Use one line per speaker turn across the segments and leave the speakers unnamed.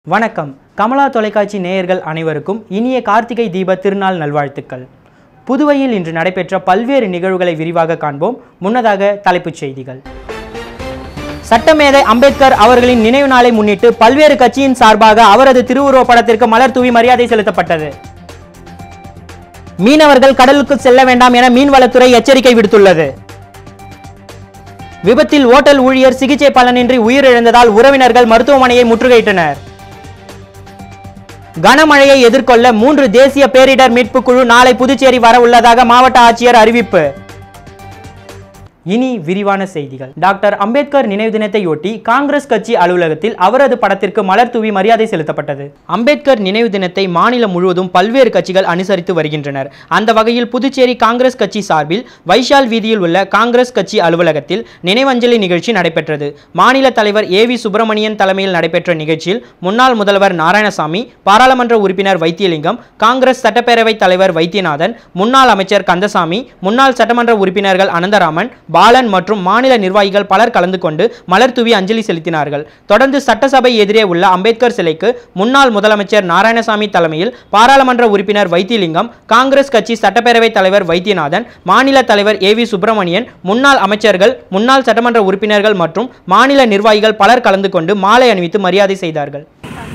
வணக்கம் கமலா தொலைக்காட்சி நேயர்கள் அனைவருக்கும் இனிய கார்த்திகை தீப திருநாள் நல்வாழ்த்துக்கள் புதுவையில் இன்று நடைபெற்ற பல்வேறு நிகழ்வுகளை விரிவாக காண்போம் முன்னதாக தலைப்புச் செய்திகள் சட்டமேதை அம்பேத்கர் அவர்களின் நினைவு நாளை முன்னிட்டு பல்வேறு கட்சியின் சார்பாக அவரது திருவுருவப் படத்திற்கு மலர் தூவி மரியாதை செலுத்தப்பட்டது மீனவர்கள் கடலுக்கு செல்ல வேண்டாம் என மீன்வளத்துறை எச்சரிக்கை விடுத்துள்ளது விபத்தில் ஓட்டல் ஊழியர் சிகிச்சை பலனின்றி உயிரிழந்ததால் உறவினர்கள் மருத்துவமனையை முற்றுகையிட்டனர் கனமழையை எதிர்கொள்ள மூன்று தேசிய பேரிடர் மீட்புக் குழு நாளை புதுச்சேரி வர உள்ளதாக மாவட்ட ஆட்சியர் அறிவிப்பு இனி விரிவான செய்திகள் டாக்டர் அம்பேத்கர் நினைவு தினத்தையொட்டி காங்கிரஸ் கட்சி அலுவலகத்தில் அவரது படத்திற்கு மலர் தூவி மரியாதை செலுத்தப்பட்டது அம்பேத்கர் நினைவு தினத்தை மாநிலம் முழுவதும் பல்வேறு கட்சிகள் அனுசரித்து வருகின்றனர் அந்த வகையில் புதுச்சேரி காங்கிரஸ் கட்சி சார்பில் வைஷால் வீதியில் உள்ள காங்கிரஸ் கட்சி அலுவலகத்தில் நினைவஞ்சலி நிகழ்ச்சி நடைபெற்றது மாநில தலைவர் ஏ வி சுப்பிரமணியன் தலைமையில் நடைபெற்ற நிகழ்ச்சியில் முன்னாள் முதல்வர் நாராயணசாமி பாராளுமன்ற உறுப்பினர் வைத்தியலிங்கம் காங்கிரஸ் சட்டப்பேரவைத் தலைவர் வைத்தியநாதன் முன்னாள் அமைச்சர் கந்தசாமி முன்னாள் சட்டமன்ற உறுப்பினர்கள் அனந்தராமன் பாலன் மற்றும் மாநில நிர்வாகிகள் பலர் கலந்து கொண்டு மலர் தூவி அஞ்சலி செலுத்தினார்கள் தொடர்ந்து சட்டசபை எதிரே உள்ள அம்பேத்கர் சிலைக்கு முன்னாள் முதலமைச்சர் நாராயணசாமி தலைமையில் பாராளுமன்ற உறுப்பினர் வைத்தியலிங்கம் காங்கிரஸ் கட்சி சட்டப்பேரவைத் தலைவர் வைத்தியநாதன் மாநில தலைவர் ஏ வி சுப்பிரமணியன் முன்னாள் அமைச்சர்கள் முன்னாள் சட்டமன்ற உறுப்பினர்கள் மற்றும் மாநில நிர்வாகிகள் பலர் கலந்து கொண்டு மாலை அணிவித்து மரியாதை செய்தார்கள்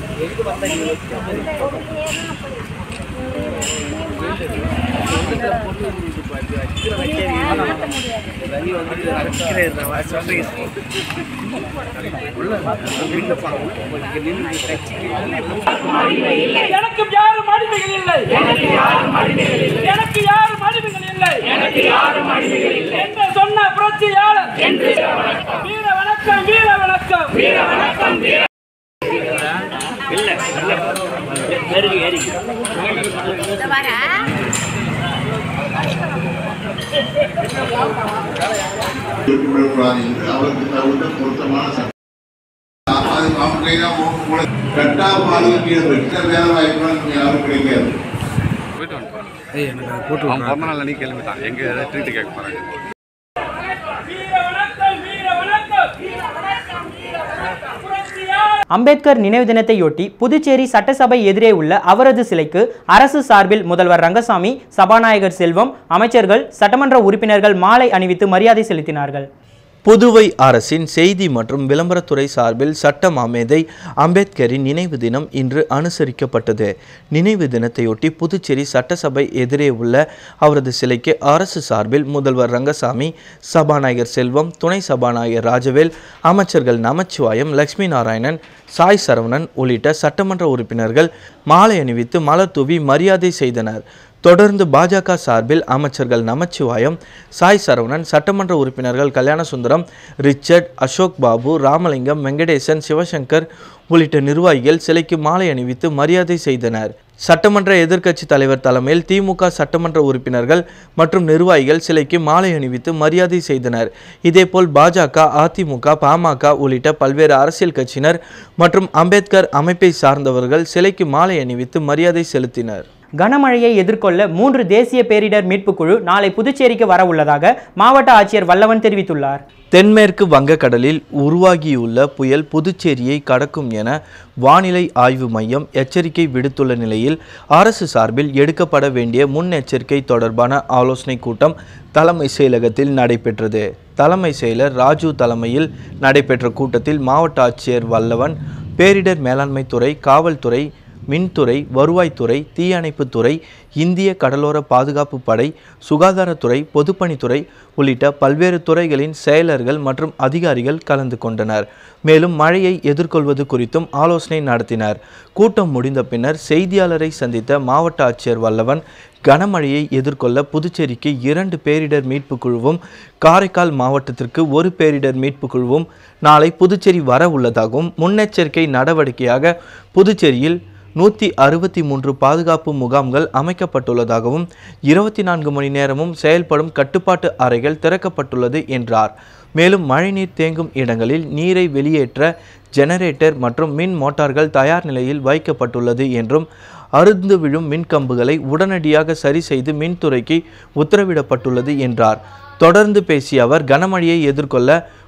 எனக்கும் யாரும் அடிமைகள் இல்லை எனக்கு யாரும் அடிமைகள் இல்லை எனக்கு யாரும் அடிமைகள் இல்லை எனக்கு யாரும் அடிமைகள் இல்லை என்று சொன்ன புரட்சியாளர் என்று வீர வணக்கம் வீர வணக்கம் வீர வணக்கம் வீர
விடக்கூடாது என்று அவருக்கு தவிர்த்த பொருத்தமான சட்டம் அது அவங்க கையில உங்களை கட்டா பாதுகாக்கிற வெட்ட வேலை வாய்ப்புலாம் யாரும் கிடைக்காது
அவன் பிறந்த நாள் அன்னைக்கு கிளம்பிட்டான் எங்க ட்ரீட் கேட்க போறாங்க
வீர வணக்கம் வீர வணக்கம் வீர வணக்கம் வீர வணக்கம் புரட்சியாளர்
அம்பேத்கர் நினைவு தினத்தையொட்டி புதுச்சேரி சட்டசபை எதிரே உள்ள அவரது சிலைக்கு அரசு சார்பில் முதல்வர் ரங்கசாமி சபாநாயகர் செல்வம் அமைச்சர்கள் சட்டமன்ற உறுப்பினர்கள் மாலை அணிவித்து மரியாதை செலுத்தினார்கள்
புதுவை அரசின் செய்தி மற்றும் விளம்பரத்துறை சார்பில் சட்ட மாமேதை அம்பேத்கரின் நினைவு தினம் இன்று அனுசரிக்கப்பட்டது நினைவு தினத்தையொட்டி புதுச்சேரி சட்டசபை எதிரே உள்ள அவரது சிலைக்கு அரசு சார்பில் முதல்வர் ரங்கசாமி சபாநாயகர் செல்வம் துணை சபாநாயகர் ராஜவேல் அமைச்சர்கள் நமச்சிவாயம் லட்சுமி நாராயணன் சாய் சரவணன் உள்ளிட்ட சட்டமன்ற உறுப்பினர்கள் மாலை அணிவித்து மலர் தூவி மரியாதை செய்தனர் தொடர்ந்து பாஜக சார்பில் அமைச்சர்கள் நமச்சிவாயம் சாய் சரவணன் சட்டமன்ற உறுப்பினர்கள் கல்யாணசுந்தரம் ரிச்சர்ட் அசோக் பாபு ராமலிங்கம் வெங்கடேசன் சிவசங்கர் உள்ளிட்ட நிர்வாகிகள் சிலைக்கு மாலை அணிவித்து மரியாதை செய்தனர் சட்டமன்ற எதிர்க்கட்சி தலைவர் தலைமையில் திமுக சட்டமன்ற உறுப்பினர்கள் மற்றும் நிர்வாகிகள் சிலைக்கு மாலை அணிவித்து மரியாதை செய்தனர் இதேபோல் பாஜக அதிமுக பாமக உள்ளிட்ட பல்வேறு அரசியல் கட்சியினர் மற்றும் அம்பேத்கர் அமைப்பை சார்ந்தவர்கள் சிலைக்கு மாலை அணிவித்து மரியாதை செலுத்தினர்
கனமழையை எதிர்கொள்ள மூன்று தேசிய பேரிடர் மீட்புக் குழு நாளை புதுச்சேரிக்கு வர உள்ளதாக மாவட்ட ஆட்சியர் வல்லவன் தெரிவித்துள்ளார்
தென்மேற்கு வங்கக்கடலில் உருவாகியுள்ள புயல் புதுச்சேரியை கடக்கும் என வானிலை ஆய்வு மையம் எச்சரிக்கை விடுத்துள்ள நிலையில் அரசு சார்பில் எடுக்கப்பட வேண்டிய முன்னெச்சரிக்கை தொடர்பான ஆலோசனை கூட்டம் தலைமை செயலகத்தில் நடைபெற்றது தலைமை செயலர் ராஜு தலைமையில் நடைபெற்ற கூட்டத்தில் மாவட்ட ஆட்சியர் வல்லவன் பேரிடர் மேலாண்மை துறை காவல்துறை மின்துறை வருவாய்த்துறை தீயணைப்புத்துறை இந்திய கடலோர பாதுகாப்பு படை சுகாதாரத்துறை பொதுப்பணித்துறை உள்ளிட்ட பல்வேறு துறைகளின் செயலர்கள் மற்றும் அதிகாரிகள் கலந்து கொண்டனர் மேலும் மழையை எதிர்கொள்வது குறித்தும் ஆலோசனை நடத்தினர் கூட்டம் முடிந்த பின்னர் செய்தியாளரை சந்தித்த மாவட்ட ஆட்சியர் வல்லவன் கனமழையை எதிர்கொள்ள புதுச்சேரிக்கு இரண்டு பேரிடர் மீட்பு குழுவும் காரைக்கால் மாவட்டத்திற்கு ஒரு பேரிடர் மீட்பு குழுவும் நாளை புதுச்சேரி வர உள்ளதாகவும் முன்னெச்சரிக்கை நடவடிக்கையாக புதுச்சேரியில் நூற்றி அறுபத்தி மூன்று பாதுகாப்பு முகாம்கள் அமைக்கப்பட்டுள்ளதாகவும் இருபத்தி நான்கு மணி நேரமும் செயல்படும் கட்டுப்பாட்டு அறைகள் திறக்கப்பட்டுள்ளது என்றார் மேலும் மழைநீர் தேங்கும் இடங்களில் நீரை வெளியேற்ற ஜெனரேட்டர் மற்றும் மின் மோட்டார்கள் தயார் நிலையில் வைக்கப்பட்டுள்ளது என்றும் அருந்து விழும் மின்கம்புகளை உடனடியாக சரி செய்து மின்துறைக்கு உத்தரவிடப்பட்டுள்ளது என்றார் தொடர்ந்து பேசிய அவர் கனமழையை எதிர்கொள்ள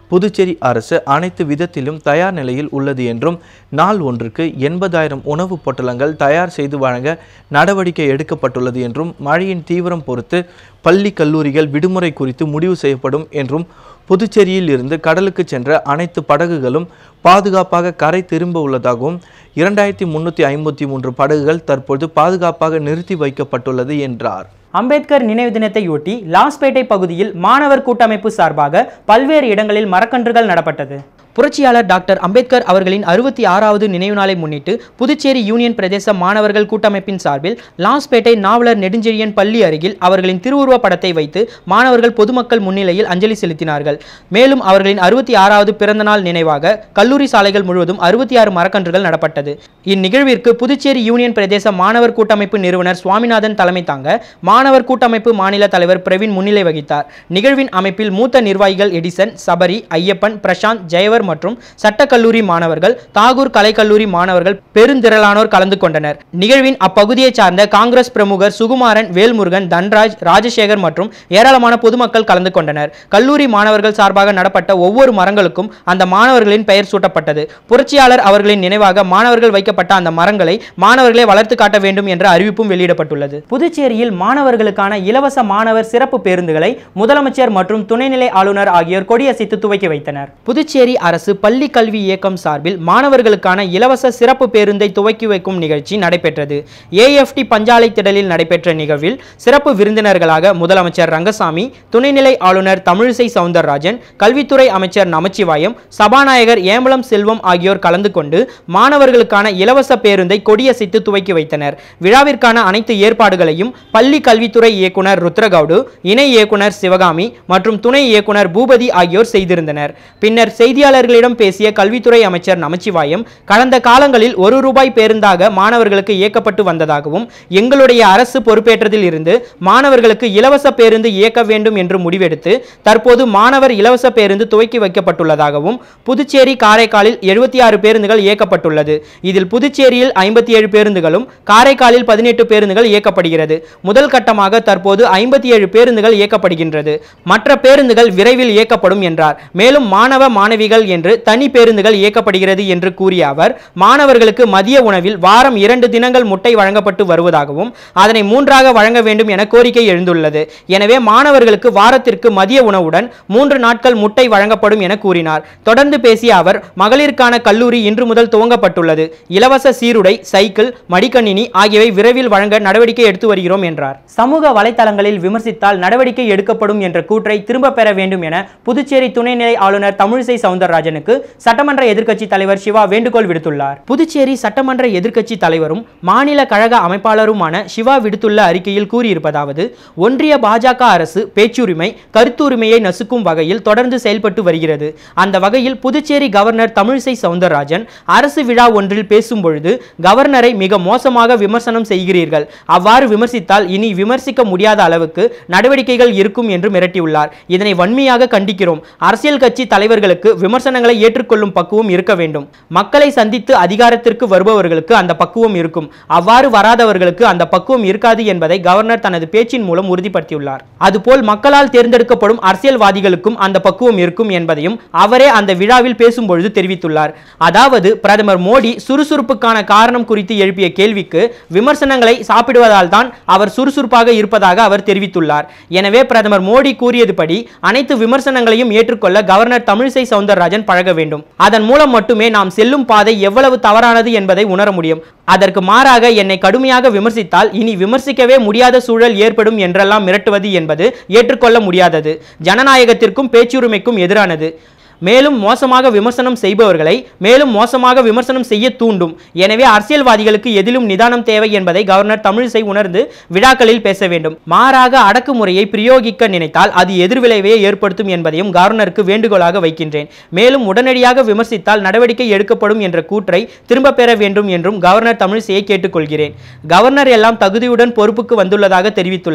புதுச்சேரி அரசு அனைத்து விதத்திலும் தயார் நிலையில் உள்ளது என்றும் நாள் ஒன்றுக்கு எண்பதாயிரம் உணவுப் பொட்டலங்கள் தயார் செய்து வழங்க நடவடிக்கை எடுக்கப்பட்டுள்ளது என்றும் மழையின் தீவிரம் பொறுத்து பள்ளி கல்லூரிகள் விடுமுறை குறித்து முடிவு செய்யப்படும் என்றும் புதுச்சேரியில் இருந்து கடலுக்கு சென்ற அனைத்து படகுகளும் பாதுகாப்பாக கரை திரும்ப உள்ளதாகவும் இரண்டாயிரத்தி முன்னூற்றி ஐம்பத்தி மூன்று படகுகள் தற்போது பாதுகாப்பாக நிறுத்தி வைக்கப்பட்டுள்ளது என்றார்
அம்பேத்கர் நினைவு தினத்தையொட்டி லாஸ்பேட்டை பகுதியில் மாணவர் கூட்டமைப்பு சார்பாக பல்வேறு இடங்களில் மரக்கன்றுகள் நடப்பட்டது புரட்சியாளர் டாக்டர் அம்பேத்கர் அவர்களின் அறுபத்தி ஆறாவது நினைவு நாளை முன்னிட்டு புதுச்சேரி யூனியன் பிரதேச மாணவர்கள் கூட்டமைப்பின் சார்பில் லாஸ்பேட்டை நாவலர் நெடுஞ்செழியன் பள்ளி அருகில் அவர்களின் திருவுருவப் படத்தை வைத்து மாணவர்கள் பொதுமக்கள் முன்னிலையில் அஞ்சலி செலுத்தினார்கள் மேலும் அவர்களின் அறுபத்தி ஆறாவது பிறந்தநாள் நினைவாக கல்லூரி சாலைகள் முழுவதும் அறுபத்தி ஆறு மரக்கன்றுகள் நடப்பட்டது இந்நிகழ்விற்கு புதுச்சேரி யூனியன் பிரதேச மாணவர் கூட்டமைப்பு நிறுவனர் சுவாமிநாதன் தலைமை தாங்க மாணவர் கூட்டமைப்பு மாநில தலைவர் பிரவீன் முன்னிலை வகித்தார் நிகழ்வின் அமைப்பில் மூத்த நிர்வாகிகள் எடிசன் சபரி ஐயப்பன் பிரசாந்த் ஜெயவர் மற்றும் சட்டக்கல்லூரி மாணவர்கள் தாகூர் கலைக்கல்லூரி மாணவர்கள் பெருந்திரளானோர் கலந்து கொண்டனர் நிகழ்வின் அப்பகுதியைச் சார்ந்த காங்கிரஸ் பிரமுகர் சுகுமாரன் வேல்முருகன் தன்ராஜ் ராஜசேகர் மற்றும் ஏராளமான பொதுமக்கள் கலந்து கொண்டனர் கல்லூரி மாணவர்கள் சார்பாக நடப்பட்ட ஒவ்வொரு மரங்களுக்கும் அந்த மாணவர்களின் பெயர் சூட்டப்பட்டது புரட்சியாளர் அவர்களின் நினைவாக மாணவர்கள் வைக்கப்பட்ட அந்த மரங்களை மாணவர்களே வளர்த்து காட்ட வேண்டும் என்ற அறிவிப்பும் வெளியிடப்பட்டுள்ளது புதுச்சேரியில் மாணவர்களுக்கான இலவச மாணவர் சிறப்பு பேருந்துகளை முதலமைச்சர் மற்றும் துணைநிலை ஆளுநர் ஆகியோர் கொடியசைத்து துவக்கி வைத்தனர் புதுச்சேரி அரசு பள்ளி கல்வி இயக்கம் சார்பில் மாணவர்களுக்கான இலவச சிறப்பு பேருந்தை துவக்கி வைக்கும் நிகழ்ச்சி நடைபெற்றது ஏஎஃப்டி பஞ்சாலை திடலில் நடைபெற்ற நிகழ்வில் சிறப்பு விருந்தினர்களாக முதலமைச்சர் ரங்கசாமி துணைநிலை ஆளுநர் தமிழிசை சவுந்தரராஜன் கல்வித்துறை அமைச்சர் நமச்சிவாயம் சபாநாயகர் ஏம்பலம் செல்வம் ஆகியோர் கலந்து கொண்டு மாணவர்களுக்கான இலவச பேருந்தை கொடியசைத்து துவக்கி வைத்தனர் விழாவிற்கான அனைத்து ஏற்பாடுகளையும் பள்ளி கல்வித்துறை இயக்குனர் ருத்ரகவுடு இணை இயக்குனர் சிவகாமி மற்றும் துணை இயக்குனர் பூபதி ஆகியோர் செய்திருந்தனர் பின்னர் செய்தியாளர்களிடம் பேசிய கல்வித்துறை அமைச்சர் நமச்சிவாயம் கடந்த காலங்களில் ஒரு ரூபாய் பேருந்தாக மாணவர்களுக்கு இயக்கப்பட்டு வந்ததாகவும் எங்களுடைய அரசு பொறுப்பேற்றதில் இருந்து மாணவர்களுக்கு இலவச பேருந்து இயக்க வேண்டும் என்று முடிவெடுத்து தற்போது மாணவர் இலவச பேருந்து துவக்கி வைக்கப்பட்டுள்ளதாகவும் புதுச்சேரி காரைக்காலில் எழுபத்தி ஆறு பேருந்துகள் இயக்கப்பட்டுள்ளது இதில் புதுச்சேரியில் ஐம்பத்தி ஏழு பேருந்துகளும் காரைக்காலில் பதினெட்டு பேருந்துகள் இயக்கப்படுகிறது முதல் கட்டமாக தற்போது ஐம்பத்தி ஏழு பேருந்துகள் இயக்கப்படுகின்றது மற்ற பேருந்துகள் விரைவில் இயக்கப்படும் என்றார் மேலும் மாணவ மாணவிகள் என்று தனி பேருந்துகள் இயக்கப்படுகிறது என்று கூறிய அவர் மாணவர்களுக்கு மதிய உணவில் வாரம் இரண்டு தினங்கள் முட்டை வழங்கப்பட்டு வருவதாகவும் அதனை மூன்றாக வழங்க வேண்டும் என கோரிக்கை எழுந்துள்ளது எனவே மாணவர்களுக்கு வாரத்திற்கு மதிய உணவுடன் மூன்று நாட்கள் முட்டை வழங்கப்படும் என கூறினார் தொடர்ந்து பேசிய அவர் மகளிருக்கான கல்லூரி இன்று முதல் துவங்கப்பட்டுள்ளது இலவச சீருடை சைக்கிள் மடிக்கணினி ஆகியவை விரைவில் வழங்க நடவடிக்கை எடுத்து வருகிறோம் என்றார் சமூக வலைதளங்களில் விமர்சித்தால் நடவடிக்கை எடுக்கப்படும் என்ற கூற்றை திரும்ப பெற வேண்டும் என புதுச்சேரி துணைநிலை ஆளுநர் தமிழிசை சவுந்தரராஜனுக்கு சட்டமன்ற எதிர்க்கட்சி தலைவர் சிவா வேண்டுகோள் விடுத்துள்ளார் புதுச்சேரி சட்டமன்ற எதிர்க்கட்சி தலைவரும் மாநில கழக அமைப்பாளருமான சிவா விடுத்துள்ள அறிக்கையில் கூறியிருப்பதாவது ஒன்றிய பாஜக அரசு பேச்சுரிமை கருத்துரிமையை நசுக்கும் வகையில் தொடர்ந்து செயல்பட்டு வருகிறது அந்த வகையில் புதுச்சேரி கவர்னர் தமிழிசை சவுந்தரராஜன் அரசு விழா ஒன்றில் பேசும் பொழுது கவர்னரை மிக மோசமாக விமர்சனம் செய்கிறீர்கள் அவ்வாறு விமர்சித்தால் இனி விமர்சிக்க முடியாத அளவுக்கு நடவடிக்கைகள் இருக்கும் என்று மிரட்டியுள்ளார் இதனை வன்மையாக கண்டிக்கிறோம் அரசியல் கட்சி தலைவர்களுக்கு விமர்சனங்களை ஏற்றுக்கொள்ளும் பக்குவம் இருக்க வேண்டும் மக்களை சந்தித்து அதிகாரத்திற்கு வருபவர்களுக்கு அந்த பக்குவம் இருக்கும் அவ்வாறு வராதவர்களுக்கு அந்த பக்குவம் இருக்காது என்பதை கவர்னர் தனது பேச்சின் மூலம் உறுதிப்படுத்தியுள்ளார் அதுபோல் மக்களால் தேர்ந்தெடுக்கப்படும் அரசியல்வாதிகளுக்கும் அந்த பக்குவம் இருக்கும் என்பதையும் அவரே அந்த விழாவில் பேசும்பொழுது தெரிவித்துள்ளார் அதாவது பிரதமர் மோடி சுறுசுறுப்புக்கான காரணம் குறித்து எழுப்பிய கேள்விக்கு விமர்சனங்களை சாப்பிடுவதால் தான் அவர் சுறுசுறுப்பாக இருப்பதாக அவர் தெரிவித்துள்ளார் எனவே பிரதமர் மோடி கூறியதுபடி அனைத்து விமர்சனங்களையும் ஏற்றுக்கொள்ள கவர்னர் தமிழிசை சவுந்தரராஜன் பழக வேண்டும் அதன் மூலம் மட்டுமே நாம் செல்லும் பாதை எவ்வளவு தவறானது என்பதை உணர முடியும் அதற்கு மாறாக என்னை கடுமையாக விமர்சித்தால் இனி விமர்சிக்கவே முடியாத சூழல் ஏற்படும் என்றெல்லாம் மிரட்டுவது என்பது ஏற்றுக்கொள்ள முடியாதது ஜனநாயகத்திற்கும் பேச்சுரிமைக்கும் எதிரானது மேலும் மோசமாக விமர்சனம் செய்பவர்களை மேலும் மோசமாக விமர்சனம் செய்ய தூண்டும் எனவே அரசியல்வாதிகளுக்கு எதிலும் நிதானம் தேவை என்பதை கவர்னர் தமிழிசை உணர்ந்து விழாக்களில் பேச வேண்டும் மாறாக அடக்குமுறையை பிரயோகிக்க நினைத்தால் அது எதிர்விளைவையே ஏற்படுத்தும் என்பதையும் கவர்னருக்கு வேண்டுகோளாக வைக்கின்றேன் மேலும் உடனடியாக விமர்சித்தால் நடவடிக்கை எடுக்கப்படும் என்ற கூற்றை திரும்ப பெற வேண்டும் என்றும் கவர்னர் தமிழிசையை கேட்டுக்கொள்கிறேன் கவர்னர் எல்லாம் தகுதியுடன் பொறுப்புக்கு வந்துள்ளதாக தெரிவித்துள்ளார்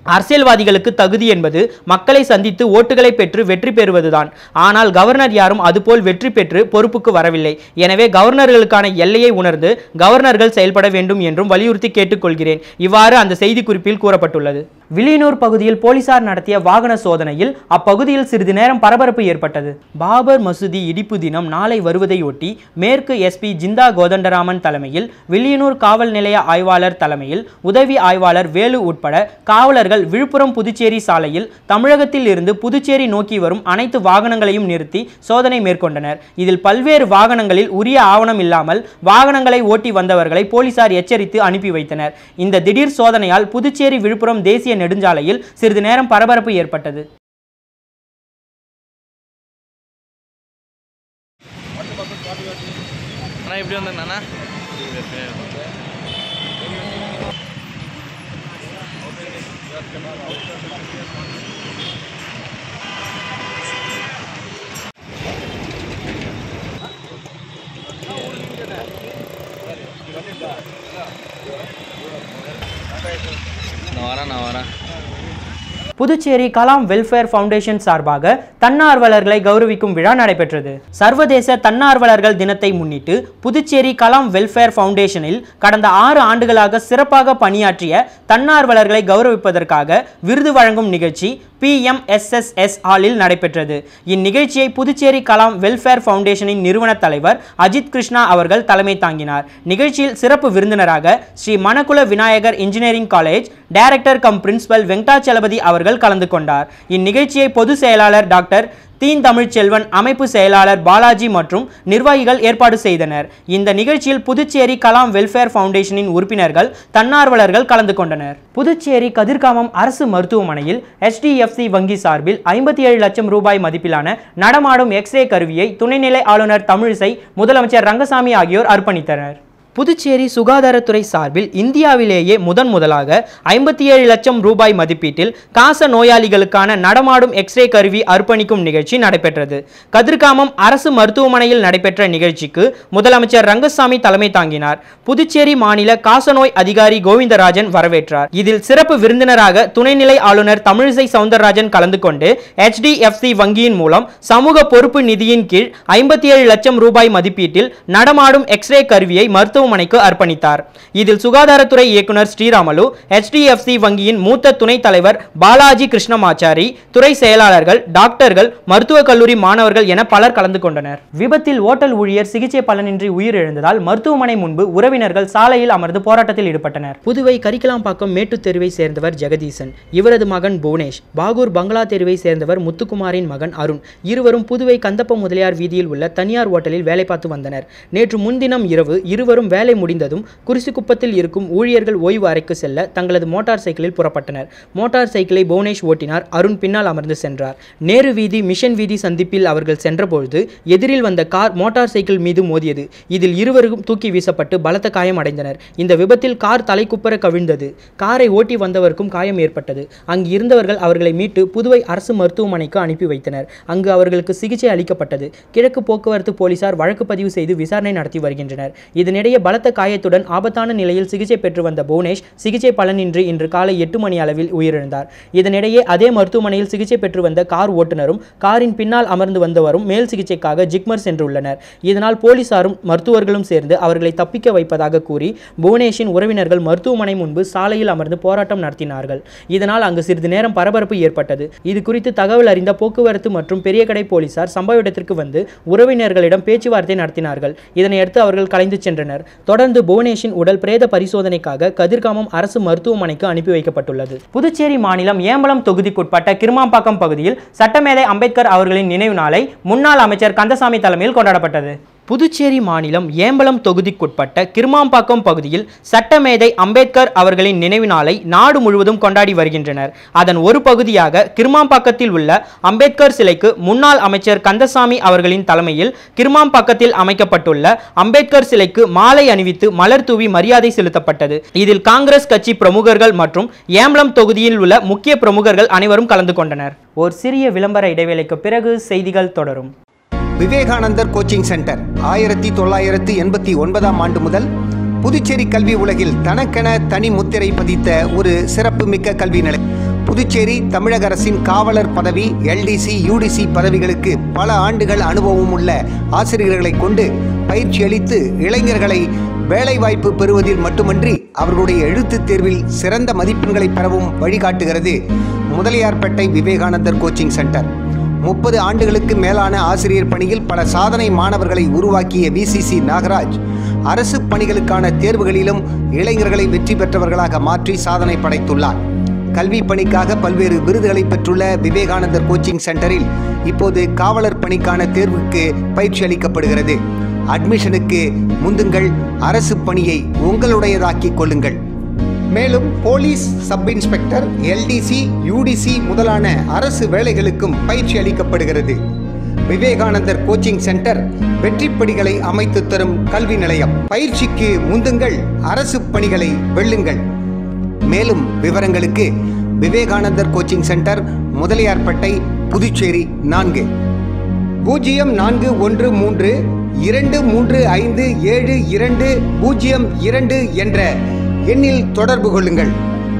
அரசியல்வாதிகளுக்கு தகுதி என்பது மக்களை சந்தித்து ஓட்டுகளை பெற்று வெற்றி பெறுவதுதான் ஆனால் கவர்னர் யாரும் அதுபோல் வெற்றி பெற்று பொறுப்புக்கு வரவில்லை எனவே கவர்னர்களுக்கான எல்லையை உணர்ந்து கவர்னர்கள் செயல்பட வேண்டும் என்றும் வலியுறுத்தி கேட்டுக்கொள்கிறேன் இவ்வாறு அந்த செய்திக்குறிப்பில் கூறப்பட்டுள்ளது வில்லியனூர் பகுதியில் போலீசார் நடத்திய வாகன சோதனையில் அப்பகுதியில் சிறிது நேரம் பரபரப்பு ஏற்பட்டது பாபர் மசூதி இடிப்பு தினம் நாளை வருவதையொட்டி மேற்கு எஸ்பி ஜிந்தா கோதண்டராமன் தலைமையில் வில்லியனூர் காவல் நிலைய ஆய்வாளர் தலைமையில் உதவி ஆய்வாளர் வேலு உட்பட காவலர்கள் விழுப்புரம் புதுச்சேரி சாலையில் தமிழகத்தில் இருந்து புதுச்சேரி நோக்கி வரும் அனைத்து வாகனங்களையும் நிறுத்தி சோதனை மேற்கொண்டனர் இதில் பல்வேறு வாகனங்களில் உரிய ஆவணம் இல்லாமல் வாகனங்களை ஓட்டி வந்தவர்களை போலீசார் எச்சரித்து அனுப்பி வைத்தனர் இந்த திடீர் சோதனையால் புதுச்சேரி விழுப்புரம் தேசிய நெடுஞ்சாலையில் சிறிது நேரம் பரபரப்பு ஏற்பட்டது
அண்ணா எப்படி வந்தேண்ணா நான் வரேன் நான் வரேன்
புதுச்சேரி கலாம் வெல்ஃபேர் ஃபவுண்டேஷன் சார்பாக தன்னார்வலர்களை கௌரவிக்கும் விழா நடைபெற்றது சர்வதேச தன்னார்வலர்கள் தினத்தை முன்னிட்டு புதுச்சேரி கலாம் வெல்ஃபேர் ஃபவுண்டேஷனில் கடந்த ஆறு ஆண்டுகளாக சிறப்பாக பணியாற்றிய தன்னார்வலர்களை கௌரவிப்பதற்காக விருது வழங்கும் நிகழ்ச்சி பிஎம்எஸ்எஸ்எஸ் ஹாலில் நடைபெற்றது இந்நிகழ்ச்சியை புதுச்சேரி கலாம் வெல்ஃபேர் ஃபவுண்டேஷனின் நிறுவன தலைவர் அஜித் கிருஷ்ணா அவர்கள் தலைமை தாங்கினார் நிகழ்ச்சியில் சிறப்பு விருந்தினராக Sri Manakula Vinayagar engineering college director cum principal Venkatachalapathy அவர்கள் கலந்து கொண்டார் இந்நிகழ்ச்சியை பொதுச் செயலாளர் டாக்டர் தீன் தமிழ்ச்செல்வன் அமைப்பு செயலாளர் பாலாஜி மற்றும் நிர்வாகிகள் ஏற்பாடு செய்தனர் இந்த நிகழ்ச்சியில் புதுச்சேரி கலாம் வெல்ஃபேர் ஃபவுண்டேஷனின் உறுப்பினர்கள் தன்னார்வலர்கள் கலந்து கொண்டனர் புதுச்சேரி கதிர்காமம் அரசு மருத்துவமனையில் HDFC வங்கி சார்பில் ஐம்பத்தி ஏழு லட்சம் ரூபாய் மதிப்பிலான நடமாடும் எக்ஸ்ரே கருவியை துணைநிலை ஆளுநர் தமிழிசை முதலமைச்சர் ரங்கசாமி ஆகியோர் அர்ப்பணித்தனர் புதுச்சேரி சுகாதாரத்துறை சார்பில் இந்தியாவிலேயே முதன் முதலாக ஐம்பத்தி ஏழு லட்சம் ரூபாய் மதிப்பீட்டில் காச நோயாளிகளுக்கான நடமாடும் எக்ஸ்ரே கருவி அர்ப்பணிக்கும் நிகழ்ச்சி நடைபெற்றது கதிர்காமம் அரசு மருத்துவமனையில் நடைபெற்ற நிகழ்ச்சிக்கு முதலமைச்சர் ரங்கசாமி தலைமை தாங்கினார் புதுச்சேரி மாநில காசநோய் அதிகாரி கோவிந்தராஜன் வரவேற்றார் இதில் சிறப்பு விருந்தினராக துணைநிலை ஆளுநர் தமிழிசை சவுந்தரராஜன் கலந்து கொண்டு HDFC வங்கியின் மூலம் சமூக பொறுப்பு நிதியின் கீழ் ஐம்பத்தி ஏழு லட்சம் ரூபாய் மதிப்பீட்டில் நடமாடும் எக்ஸ்ரே கருவியை மருத்துவமனைக்கு அர்ப்பணித்தார் இதில் சுகாதாரத்துறை இயக்குனர் ஸ்ரீராமலு HDFC வங்கியின் மூத்த துணைத் தலைவர் பாலாஜி கிருஷ்ணமாச்சாரி துறை செயலாளர்கள் டாக்டர்கள் மருத்துவக் கல்லூரி மாணவர்கள் என பலர் கலந்து கொண்டனர் விபத்தில் ஓட்டல் ஊழியர் சிகிச்சை பலனின்றி உயிரிழந்ததால் மருத்துவமனை முன்பு உறவினர்கள் சாலையில் அமர்ந்து போராட்டத்தில் ஈடுபட்டனர் புதுவை கரிக்கலாம்பாக்கம் மேட்டுத் தெருவை சேர்ந்தவர் ஜெகதீசன் இவரது மகன் புவனேஷ் பாகூர் பங்களா தெருவை சேர்ந்தவர் முத்துக்குமாரின் மகன் அருண் இருவரும் புதுவை கந்தப்ப முதலியார் வீதியில் உள்ள தனியார் ஓட்டலில் வேலை பார்த்து வந்தனர் நேற்று முன்தினம் இரவு இருவரும் வேலை முடிந்ததும் குரிசிக்குப்பத்தில் இருக்கும் ஊழியர்கள் ஓய்வு அறைக்கு செல்ல தங்களது மோட்டார் சைக்கிளில் புறப்பட்டனர் மோட்டார் சைக்கிளை புவனேஷ் ஓட்டினார் அருண் பின்னால் அமர்ந்து சென்றார் நேரு வீதி மிஷன் வீதி சந்திப்பில் அவர்கள் சென்றபொழுது எதிரில் வந்த கார் மோட்டார் சைக்கிள் மீது மோதியது இதில் இருவரும் தூக்கி வீசப்பட்டு பலத்த காயம் அடைந்தனர் இந்த விபத்தில் கார் தலைக்குப்புற கவிழ்ந்தது காரை ஓட்டி வந்தவருக்கும் காயம் ஏற்பட்டது அங்கு இருந்தவர்கள் அவர்களை மீட்டு புதுவை அரசு மருத்துவமனைக்கு அனுப்பி வைத்தனர் அங்கு அவர்களுக்கு சிகிச்சை அளிக்கப்பட்டது கிழக்கு போக்குவரத்து போலீசார் வழக்கு பதிவு செய்து விசாரணை நடத்தி வருகின்றனர் இதனிடையே பலத்த காயத்துடன் ஆபத்தான நிலையில் சிகிச்சை பெற்று வந்த புவனேஷ் சிகிச்சை பலனின்றி இன்று காலை எட்டு மணி அளவில் உயிரிழந்தார் இதனிடையே அதே மருத்துவமனையில் சிகிச்சை பெற்று வந்த கார் ஓட்டுநரும் காரின் பின்னால் அமர்ந்து வந்தவரும் மேல் சிகிச்சைக்காக ஜிக்மர் சென்றுள்ளனர் இதனால் போலீசாரும் மருத்துவர்களும் சேர்ந்து அவர்களை தப்பிக்க வைப்பதாக கூறி புவனேஷின் உறவினர்கள் மருத்துவமனை முன்பு சாலையில் அமர்ந்து போராட்டம் நடத்தினார்கள் இதனால் அங்கு சிறிது நேரம் பரபரப்பு ஏற்பட்டது இது குறித்து தகவல் அறிந்த போக்குவரத்து மற்றும் பெரிய கடை போலீசார் சம்பவ இடத்திற்கு வந்து உறவினர்களிடம் பேச்சுவார்த்தை நடத்தினார்கள் இதனையடுத்து அவர்கள் கலைந்து சென்றனர் தொடர்ந்து புவனேஷின் உடல் பிரேத பரிசோதனைக்காக கதிர்காமம் அரசு மருத்துவமனைக்கு அனுப்பி வைக்கப்பட்டுள்ளது புதுச்சேரி மாநிலம் ஏம்பலம் தொகுதிக்குட்பட்ட கிருமாம்பாக்கம் பகுதியில் சட்டமேதை அம்பேத்கர் அவர்களின் நினைவு நாளை முன்னாள் அமைச்சர் கந்தசாமி தலைமையில் கொண்டாடப்பட்டது புதுச்சேரி மாநிலம் ஏம்பலம் தொகுதிக்குட்பட்ட கிருமாம்பாக்கம் பகுதியில் சட்டமேதை அம்பேத்கர் அவர்களின் நினைவு நாளை நாடு முழுவதும் கொண்டாடி வருகின்றனர் அதன் ஒரு பகுதியாக கிருமாம்பாக்கத்தில் உள்ள அம்பேத்கர் சிலைக்கு முன்னாள் அமைச்சர் கந்தசாமி அவர்களின் தலைமையில் கிருமாம்பாக்கத்தில் அமைக்கப்பட்டுள்ள அம்பேத்கர் சிலைக்கு மாலை அணிவித்து மலர் தூவி மரியாதை செலுத்தப்பட்டது இதில் காங்கிரஸ் கட்சி பிரமுகர்கள் மற்றும் ஏம்பலம் தொகுதியில் உள்ள முக்கிய பிரமுகர்கள் அனைவரும் கலந்து கொண்டனர் ஒரு சிறிய விளம்பர இடைவேளைக்கு பிறகு செய்திகள் தொடரும்
விவேகானந்தர் கோச்சிங் சென்டர் ஆயிரத்தி தொள்ளாயிரத்து எண்பத்தி ஒன்பதாம் ஆண்டு முதல் புதுச்சேரி கல்வி உலகில் தனக்கென தனி முத்திரை பதித்த ஒரு சிறப்புமிக்க கல்வி நிலை புதுச்சேரி தமிழக அரசின் காவலர் பதவி எல்டிசி யூடிசி பதவிகளுக்கு பல ஆண்டுகள் அனுபவம் உள்ள ஆசிரியர்களை கொண்டு பயிற்சி அளித்து இளைஞர்களை வேலைவாய்ப்பு பெறுவதில் மட்டுமன்றி அவர்களுடைய எழுத்துத் தேர்வில் சிறந்த மதிப்பெண்களை பெறவும் வழிகாட்டுகிறது முதலியார்பேட்டை விவேகானந்தர் கோச்சிங் சென்டர் முப்பது ஆண்டுகளுக்கு மேலான ஆசிரியர் பணியில் பல சாதனை மாணவர்களை உருவாக்கிய விசிசி நாகராஜ் அரசு பணிகளுக்கான தேர்வுகளிலும் இளைஞர்களை வெற்றி பெற்றவர்களாக மாற்றி சாதனை படைத்துள்ளார் கல்வி பணிக்காக பல்வேறு விருதுகளை பெற்றுள்ள விவேகானந்தர் கோச்சிங் சென்டரில் இப்போது காவலர் பணிக்கான தேர்வுக்கு பயிற்சி அளிக்கப்படுகிறது அட்மிஷனுக்கு முந்துங்கள் அரசு பணியை உங்களுடையதாக்கிக் கொள்ளுங்கள் மேலும் police sub inspector LDC UDC முதலான அரசு வேலைகளுக்கும் பயிற்சி அளிக்கப்படுகிறது விவேகானந்தர் கோச்சிங் சென்டர் வெற்றிப்படிகளை அமைத்து தரும் கல்வி நிலையம் பயிற்சிக்கு முந்துங்கள் அரசு பணிகளை வெல்லுங்கள் மேலும் விவரங்களுக்கு விவேகானந்தர் கோச்சிங் சென்டர் முதலியார்பேட்டை புதுச்சேரி நான்கு பூஜ்ஜியம் நான்கு ஒன்று மூன்று இரண்டு மூன்று ஐந்து ஏழு இரண்டு பூஜ்ஜியம் இரண்டு என்ற எண்ணில் தொடர்பு கொள்ளுங்கள்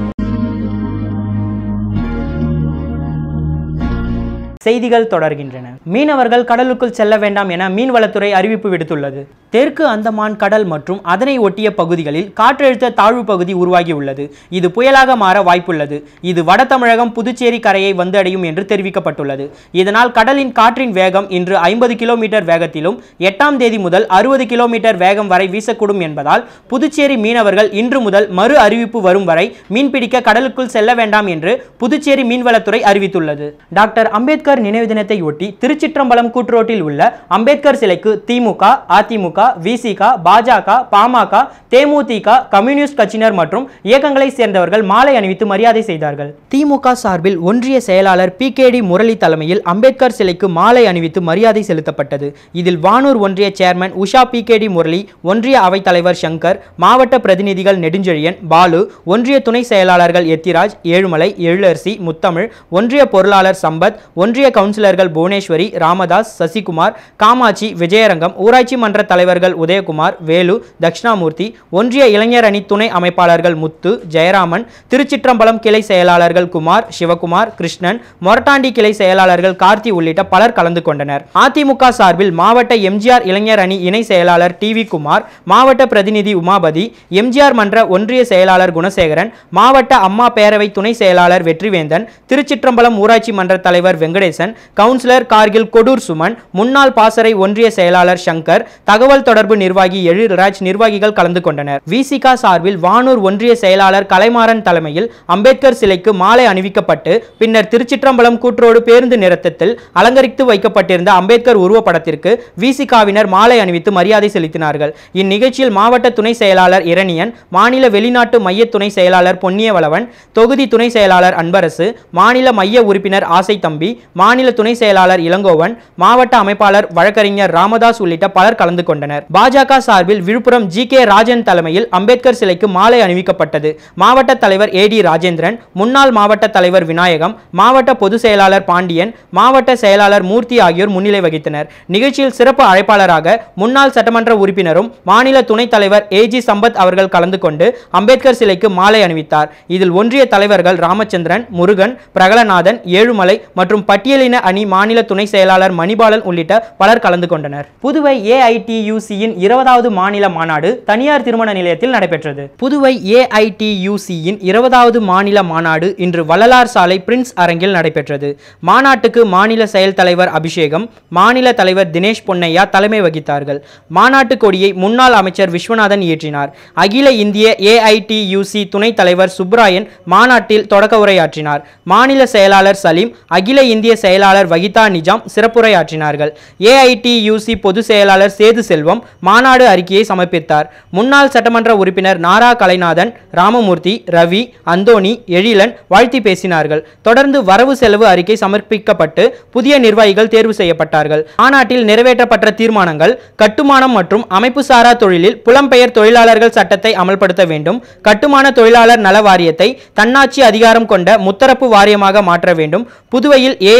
செய்திகள் தொடர்கின்றன மீனவர்கள் கடலுக்குள் செல்ல வேண்டாம் என மீன்வளத்துறை அறிவிப்பு விடுத்துள்ளது தெற்கு அந்தமான் கடல் மற்றும் அதனை ஒட்டிய பகுதிகளில் காற்றழுத்த தாழ்வு பகுதி உருவாகியுள்ளது இது புயலாக மாற வாய்ப்புள்ளது இது வட தமிழகம் புதுச்சேரி கரையை வந்தடையும் என்று தெரிவிக்கப்பட்டுள்ளது இதனால் கடலின் காற்றின் வேகம் இன்று ஐம்பது கிலோமீட்டர் வேகத்திலும் எட்டாம் தேதி முதல் அறுபது கிலோமீட்டர் வேகம் வரை வீசக்கூடும் என்பதால் புதுச்சேரி மீனவர்கள் இன்று முதல் மறு அறிவிப்பு வரும் வரை மீன்பிடிக்க கடலுக்குள் செல்ல வேண்டாம் என்று புதுச்சேரி மீன்வளத்துறை அறிவித்துள்ளது டாக்டர் அம்பேத்கர் நினைவு தினத்தையொட்டி திருச்சிற்றம்பலம் கூட்டுரோட்டில் உள்ள அம்பேத்கர் சிலைக்கு திமுக அதிமுக விசிக பாஜக பாமக தேமுதிக கம்யூனிஸ்ட் கட்சியினர் மற்றும் இயக்கங்களை சேர்ந்தவர்கள் மாலை அணிவித்து மரியாதை செய்தார்கள் திமுக சார்பில் ஒன்றிய செயலாளர் பி கே டி முரளி தலைமையில் அம்பேத்கர் சிலைக்கு மாலை அணிவித்து மரியாதை செலுத்தப்பட்டது இதில் வானூர் ஒன்றிய chairman Usha P K D Murali ஒன்றிய அவைத்தலைவர் சங்கர் மாவட்ட பிரதிநிதிகள் நெடுஞ்செழியன் பாலு ஒன்றிய துணை செயலாளர்கள் எத்திராஜ் ஏழுமலை எழிலரசி முத்தமிழ் ஒன்றிய பொருளாளர் சம்பத் ஒன்றிய கவுன்சிலர்கள் புவனேஸ்வரி ராமதாஸ் சசிகுமார் காமாட்சி விஜயரங்கம் ஊராட்சி மன்ற தலைவர்கள் உதயகுமார் வேலு தட்சிணாமூர்த்தி ஒன்றிய இளைஞர் அணி துணை அமைப்பாளர்கள் முத்து ஜெயராமன் திருச்சிற்றம்பலம் கிளை செயலாளர்கள் குமார் சிவகுமார் கிருஷ்ணன் மொரட்டாண்டி கிளை செயலாளர்கள் கார்த்தி உள்ளிட்ட பலர் கலந்து கொண்டனர் அதிமுக சார்பில் மாவட்ட எம்ஜிஆர் இளைஞர் அணி இணை செயலாளர் டி வி குமார் மாவட்ட பிரதிநிதி உமாபதி எம்ஜிஆர் மன்ற ஒன்றிய செயலாளர் குணசேகரன் மாவட்ட அம்மா பேரவை துணை செயலாளர் வெற்றிவேந்தன் திருச்சிற்றம்பலம் ஊராட்சி மன்ற தலைவர் வெங்கடேசன் கவுன்சிலர் கார்கில் கொடூர் சுமன் முன்னாள் பாசறை ஒன்றிய செயலாளர் சங்கர் தகவல் தொடர்பு நிர்வாகி எழில்ராஜ் நிர்வாகிகள் கலந்து கொண்டனர் விசிகா சார்பில் வானூர் ஒன்றிய செயலாளர் கலைமாறன் தலைமையில் அம்பேத்கர் சிலைக்கு மாலை அணிவிக்கப்பட்டு பின்னர் திருச்சிற்றம்பலம் கூற்றோடு பேருந்து நிறுத்தத்தில் அலங்கரித்து வைக்கப்பட்டிருந்த அம்பேத்கர் உருவப்படத்திற்கு விசிகாவினர் மாலை அணிவித்து மரியாதை செலுத்தினார்கள் இந்நிகழ்ச்சியில் மாவட்ட துணை செயலாளர் இரணியன் மாநில வெளிநாட்டு மைய துணை செயலாளர் பொன்னியவளவன் தொகுதி துணை செயலாளர் அன்பரசு மாநில மைய உறுப்பினர் ஆசை தம்பி மாநில துணை செயலாளர் இளங்கோவன் மாவட்ட அமைப்பாளர் வழக்கறிஞர் ராமதாஸ் உள்ளிட்ட பலர் கலந்து கொண்டனர் பாஜக சார்பில் விழுப்புரம் ஜி கே ராஜன் தலைமையில் அம்பேத்கர் சிலைக்கு மாலை அணிவிக்கப்பட்டது மாவட்ட தலைவர் ஏ டி ராஜேந்திரன் முன்னாள் மாவட்ட தலைவர் விநாயகம் மாவட்ட பொதுச் செயலாளர் பாண்டியன் மாவட்ட செயலாளர் மூர்த்தி ஆகியோர் முன்னிலை வகித்தனர் நிகழ்ச்சியில் சிறப்பு அழைப்பாளராக முன்னாள் சட்டமன்ற உறுப்பினரும் மாநில துணைத் தலைவர் ஏ ஜி சம்பத் அவர்கள் கலந்து கொண்டு அம்பேத்கர் சிலைக்கு மாலை அணிவித்தார் இதில் ஒன்றிய தலைவர்கள் ராமச்சந்திரன் முருகன் பிரகலநாதன் ஏழுமலை மற்றும் பட்டியலின அணி மாநில துணை செயலாளர் மணிபாலன் உள்ளிட்ட பலர் கலந்து கொண்டனர் புதுவை ஏஐடியூசியின் இருபதாவது மாநில மாநாடு தனியார் திருமண நிலையத்தில் நடைபெற்றது புதுவை ஏஐடியூசியின் இருபதாவது மாநில மாநாடு இன்று வள்ளலார் சாலை பிரின்ஸ் அரங்கில் நடைபெற்றது மாநாட்டுக்கு மாநில செயல் தலைவர் அபிஷேகம் மாநில தலைவர் தினேஷ் பொன்னையா தலைமை வகித்தார்கள் மாநாட்டு கொடியை முன்னாள் அமைச்சர் விஸ்வநாதன் ஏற்றினார் அகில இந்திய ஏஐடியூசி துணைத் தலைவர் சுப்ராயன் மாநாட்டில் தொடக்க உரையாற்றினார் மாநில செயலாளர் சலீம் அகில இந்திய செயலாளர் வகிதா நிஜாம் சிறப்புரையாற்றினார்கள் ஏஐடியூசி பொதுச் செயலாளர் சேது செல்வம் மாநாடு அறிக்கையை சமர்ப்பித்தார் முன்னாள் சட்டமன்ற உறுப்பினர் நாரா கலைநாதன் ராமமூர்த்தி ரவி அந்தோணி எழிலன் வாழ்த்தி பேசினார்கள் தொடர்ந்து வரவு செலவு அறிக்கை சமர்ப்பிக்கப்பட்டு புதிய நிர்வாகிகள் தேர்வு செய்யப்பட்டார்கள் மாநாட்டில் நிறைவேற்றப்பட்ட தீர்மானங்கள் கட்டுமானம் மற்றும் அமைப்பு சாரா தொழிலில் புலம்பெயர் தொழிலாளர்கள் சட்டத்தை அமல்படுத்த வேண்டும் கட்டுமான தொழிலாளர் நல வாரியத்தை தன்னாட்சி அதிகாரம் கொண்ட முத்தரப்பு வாரியமாக மாற்ற வேண்டும் புதுவையில் ஏ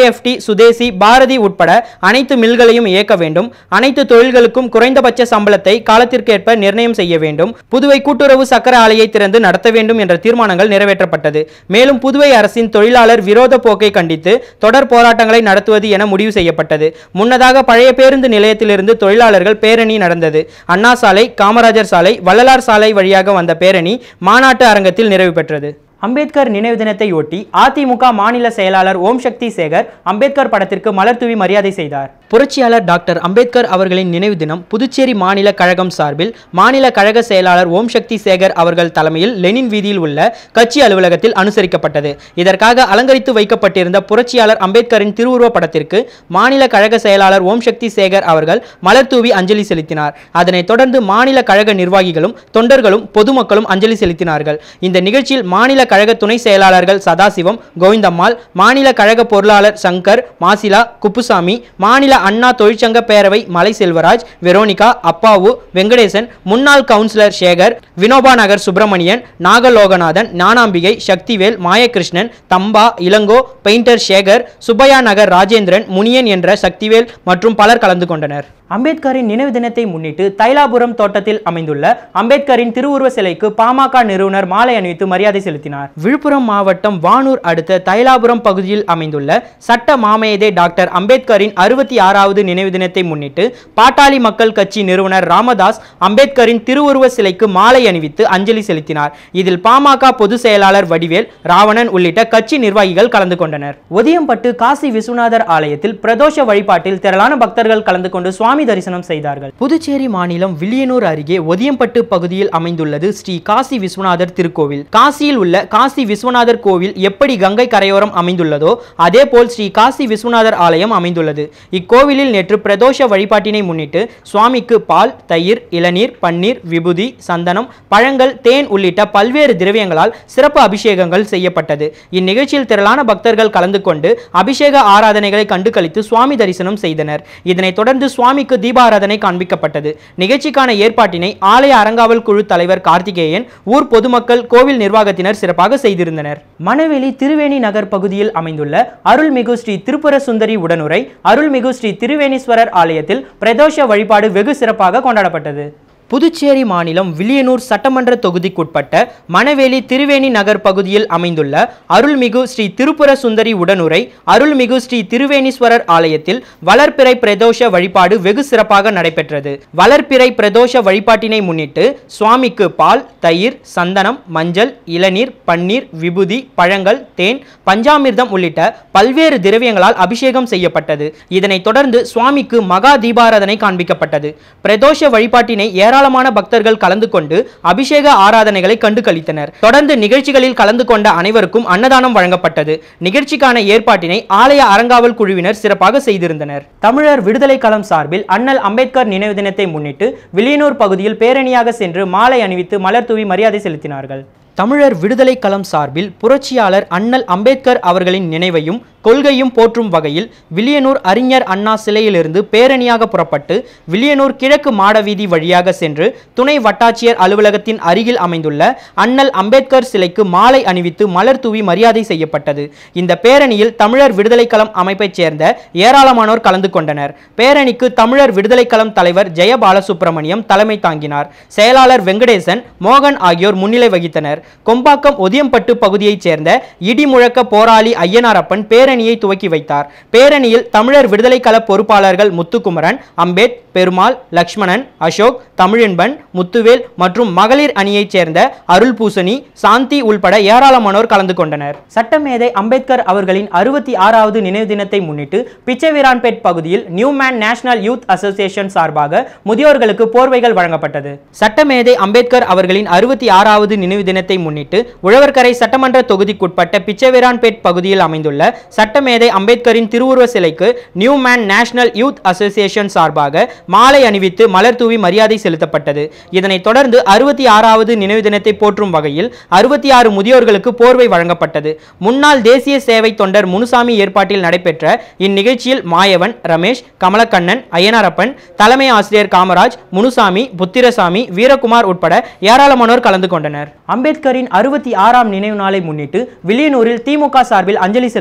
ஏஎஃப்டி சுதேசி பாரதி உட்பட அனைத்து மில்களையும் இயக்க வேண்டும் அனைத்து தொழில்களுக்கும் குறைந்தபட்ச சம்பளத்தை காலத்திற்கேற்ப நிர்ணயம் செய்ய வேண்டும் புதுவை கூட்டுறவு சக்கர ஆலையை திறந்து நடத்த வேண்டும் என்ற தீர்மானங்கள் நிறைவேற்றப்பட்டது மேலும் புதுவை அரசின் தொழிலாளர் விரோத போக்கை கண்டித்து தொடர் போராட்டங்களை நடத்துவது என முடிவு செய்யப்பட்டது முன்னதாக பழைய பேருந்து நிலையத்திலிருந்து தொழிலாளர்கள் பேரணி நடந்தது அண்ணா சாலை காமராஜர் சாலை வள்ளலார் சாலை வழியாக வந்த பேரணி மாநாட்டு அரங்கத்தில் நிறைவு பெற்றது அம்பேத்கர் நினைவு தினத்தையொட்டி அதிமுக மாநில செயலாளர் ஓம் சக்தி சேகர் அம்பேத்கர் படத்திற்கு மலர் தூவி மரியாதை செய்தார் புரட்சியாளர் டாக்டர் அம்பேத்கர் அவர்களின் நினைவு தினம் புதுச்சேரி மாநில கழகம் சார்பில் மாநில கழக செயலாளர் ஓம் சக்தி சேகர் அவர்கள் தலைமையில் லெனின் வீதியில் உள்ள கட்சி அலுவலகத்தில் அனுசரிக்கப்பட்டது இதற்காக அலங்கரித்து வைக்கப்பட்டிருந்த புரட்சியாளர் அம்பேத்கரின் திருவுருவ படத்திற்கு மாநில கழக செயலாளர் ஓம் சக்தி சேகர் அவர்கள் மலர் தூவி அஞ்சலி செலுத்தினார் அதனைத் தொடர்ந்து மாநில கழக நிர்வாகிகளும் தொண்டர்களும் பொதுமக்களும் அஞ்சலி செலுத்தினார்கள் இந்த நிகழ்ச்சியில் மாநில கழக துணை செயலாளர்கள் சதாசிவம் கோவிந்தம்மாள் மாநில கழக பொருளாளர் சங்கர் மாசிலா குப்புசாமி மாநில அண்ணா தொழிற்சங்க பேரவை மலை செல்வராஜ் வெரோனிகா அப்பாவு வெங்கடேசன் முன்னாள் கவுன்சிலர் சேகர் வினோபா நகர் சுப்பிரமணியன் நாகலோகநாதன் ஞானாம்பிகை சக்திவேல் மாயகிருஷ்ணன் தம்பா இளங்கோ பெயிண்டர் சேகர் சுப்பையா நகர் ராஜேந்திரன் முனியன் என்ற சக்திவேல் மற்றும் பலர் கலந்து கொண்டனர் அம்பேத்கரின் நினைவு தினத்தை முன்னிட்டு தைலாபுரம் தோட்டத்தில் அமைந்துள்ள அம்பேத்கரின் திருவுருவ சிலைக்கு பாமக நிறுவனர் மாலை அணிவித்து மரியாதை செலுத்தினார் விழுப்புரம் மாவட்டம் வானூர் அடுத்த தைலாபுரம் பகுதியில் அமைந்துள்ள சட்ட மாமேதை டாக்டர் அம்பேத்கரின் அறுபத்தி ஆறாவது நினைவு தினத்தை முன்னிட்டு பாட்டாளி மக்கள் கட்சி நிறுவனர் ராமதாஸ் அம்பேத்கரின் திருவுருவ சிலைக்கு மாலை அணிவித்து அஞ்சலி செலுத்தினார் இதில் பாமக பொதுச் செயலாளர் வடிவேல் ராவணன் உள்ளிட்ட கட்சி நிர்வாகிகள் கலந்து கொண்டனர் ஒதியம்பட்டு காசி விஸ்வநாதர் ஆலயத்தில் பிரதோஷ வழிபாட்டில் திரளான பக்தர்கள் கலந்து கொண்டு சுவாமி தரிசனம் செய்தார்கள் புதுச்சேரி மாநிலம் வில்லியனூர் அருகே ஒதியம்பட்டு பகுதியில் அமைந்துள்ளது ஸ்ரீ காசி விஸ்வநாதர் திருக்கோவில் காசியில் உள்ள காசி விஸ்வநாதர் கோவில் எப்படி கங்கை கரையோரம் அமைந்துள்ளதோ அதேபோல் ஸ்ரீ காசி விஸ்வநாதர் ஆலயம் அமைந்துள்ளது இக்கோவிலில் நேற்று பிரதோஷ வழிபாட்டினை முன்னிட்டு சுவாமிக்கு பால் தயிர் இளநீர் பன்னீர் விபூதி சந்தனம் பழங்கள் தேன் உள்ளிட்ட பல்வேறு திரவியங்களால் சிறப்பு அபிஷேகங்கள் செய்யப்பட்டது இந்நிகழ்ச்சியில் திரளான பக்தர்கள் கலந்து கொண்டு அபிஷேக ஆராதனைகளை கண்டு கழித்து சுவாமி தரிசனம் செய்தனர் இதனைத் தொடர்ந்து சுவாமிக்கு தீபாராதனை காண்பிக்கப்பட்டது நிகழ்ச்சிக்கான ஏற்பாட்டினை ஆலய அறங்காவல் குழு தலைவர் கார்த்திகேயன் ஊர் பொதுமக்கள் கோவில் நிர்வாகத்தினர் சிறப்பாக செய்திருந்தனர் மணவெளி திருவேணி நகர் பகுதியில் அமைந்துள்ள அருள்மிகு ஸ்ரீ திருப்புர சுந்தரி உடனுரை அருள்மிகு ஸ்ரீ திருவேணீஸ்வரர் ஆலயத்தில் பிரதோஷ வழிபாடு வெகு சிறப்பாக கொண்டாடப்பட்டது புதுச்சேரி மாநிலம் வில்லியனூர் சட்டமன்ற தொகுதிக்குட்பட்ட மணவேலி திருவேணி நகர் பகுதியில் அமைந்துள்ள அருள்மிகு ஸ்ரீ திருப்புர சுந்தரி உடனுரை அருள்மிகு ஸ்ரீ திருவேணீஸ்வரர் ஆலயத்தில் வளர்பிறை பிரதோஷ வழிபாடு வெகு சிறப்பாக நடைபெற்றது வளர்பிறை பிரதோஷ வழிபாட்டினை முன்னிட்டு சுவாமிக்கு பால் தயிர் சந்தனம் மஞ்சள் இளநீர் பன்னீர் விபூதி பழங்கள் தேன் பஞ்சாமிர்தம் உள்ளிட்ட பல்வேறு திரவியங்களால் அபிஷேகம் செய்யப்பட்டது இதனைத் தொடர்ந்து சுவாமிக்கு மகா தீபாராதனை காண்பிக்கப்பட்டது பிரதோஷ வழிபாட்டினை ஏராளமான பக்தர்கள் கலந்து கொண்டு அபிஷேக ஆராதனைகளை கண்டு கழித்தனர் தொடர்ந்து நிகழ்ச்சிகளில் கலந்து கொண்ட அனைவருக்கும் அன்னதானம் வழங்கப்பட்டது நிகழ்ச்சிக்கான ஏற்பாட்டினை ஆலய அறங்காவல் குழுவினர் சிறப்பாக செய்திருந்தனர் தமிழர் விடுதலை களம் சார்பில் அண்ணல் அம்பேத்கர் நினைவு தினத்தை முன்னிட்டு வில்லியனூர் பகுதியில் பேரணியாக சென்று மாலை அணிவித்து மலர் தூவி மரியாதை செலுத்தினார்கள் தமிழர் விடுதலை களம் சார்பில் புரட்சியாளர் அண்ணல் அம்பேத்கர் அவர்களின் நினைவையும் கொள்கையும் போற்றும் வகையில் வில்லியனூர் அறிஞர் அண்ணா சிலையிலிருந்து பேரணியாக புறப்பட்டு வில்லியனூர் கிழக்கு மாடவீதி வழியாக சென்று துணை வட்டாட்சியர் அலுவலகத்தின் அருகில் அமைந்துள்ள அண்ணல் அம்பேத்கர் சிலைக்கு மாலை அணிவித்து மலர் தூவி மரியாதை செய்யப்பட்டது இந்த பேரணியில் தமிழர் விடுதலை களம் அமைப்பைச் சேர்ந்த ஏராளமானோர் கலந்து கொண்டனர் பேரணிக்கு தமிழர் விடுதலை களம் தலைவர் ஜெய பாலசுப்ரமணியம் தலைமை தாங்கினார் செயலாளர் வெங்கடேசன் மோகன் ஆகியோர் முன்னிலை வகித்தனர் கொம்பாக்கம் ஒதியம்பட்டு பகுதியைச் சேர்ந்த இடிமுழக்க போராளி ஐயனாரப்பன் பேரணியை துவக்கி வைத்தார் பேரணியில் தமிழர் விடுதலை கள பொறுப்பாளர்கள் முத்துக்குமரன் அம்பேத் பெருமாள் லக்ஷ்மணன் அசோக் தமிழன்பன் முத்துவேல் மற்றும் மகளிர் அணியைச் சேர்ந்த அருள் பூசணி சாந்தி உள்பட ஏராளமானோர் கலந்து கொண்டனர் சட்டமேதை அம்பேத்கர் அவர்களின் அறுபத்தி ஆறாவது நினைவு தினத்தை முன்னிட்டு பிச்சைவீரான்பேட் பகுதியில் நியூமேன் நேஷனல் யூத் அசோசியேஷன் சார்பாக முதியோர்களுக்கு போர்வைகள் வழங்கப்பட்டது சட்டமேதை அம்பேத்கர் அவர்களின் அறுபத்தி ஆறாவது நினைவு தினத்தை முன்னிட்டு உழவர்கரை சட்டமன்ற தொகுதிக்குட்பட்ட பிச்சைவீரான்பேட் பகுதியில் அமைந்துள்ள சட்டமேதை அம்பேத்கரின் திருவுருவ சிலைக்கு நியூமேன் நேஷனல் யூத் அசோசியேஷன் சார்பாக மாலை அணிவித்து மலர் தூவி மரியாதை செலுத்தப்பட்டது இதனைத் தொடர்ந்து அறுபத்தி ஆறாவது நினைவு தினத்தை போற்றும் வகையில் அறுபத்தி ஆறு முதியோர்களுக்கு போர்வை வழங்கப்பட்டது முன்னாள் தேசிய சேவை தொண்டர் முனுசாமி ஏற்பாட்டில் நடைபெற்ற இந்நிகழ்ச்சியில் மாயவன் ரமேஷ் கமலக்கண்ணன் அய்யனாரப்பன் தலைமை ஆசிரியர் காமராஜ் முனுசாமி புத்திரசாமி வீரகுமார் உட்பட ஏராளமானோர் கலந்து கொண்டனர் அம்பேத்கரின் அறுபத்தி ஆறாம் நினைவு நாளை முன்னிட்டு வில்லியனூரில் திமுக சார்பில் அஞ்சலி செலுத்தப்பட்டது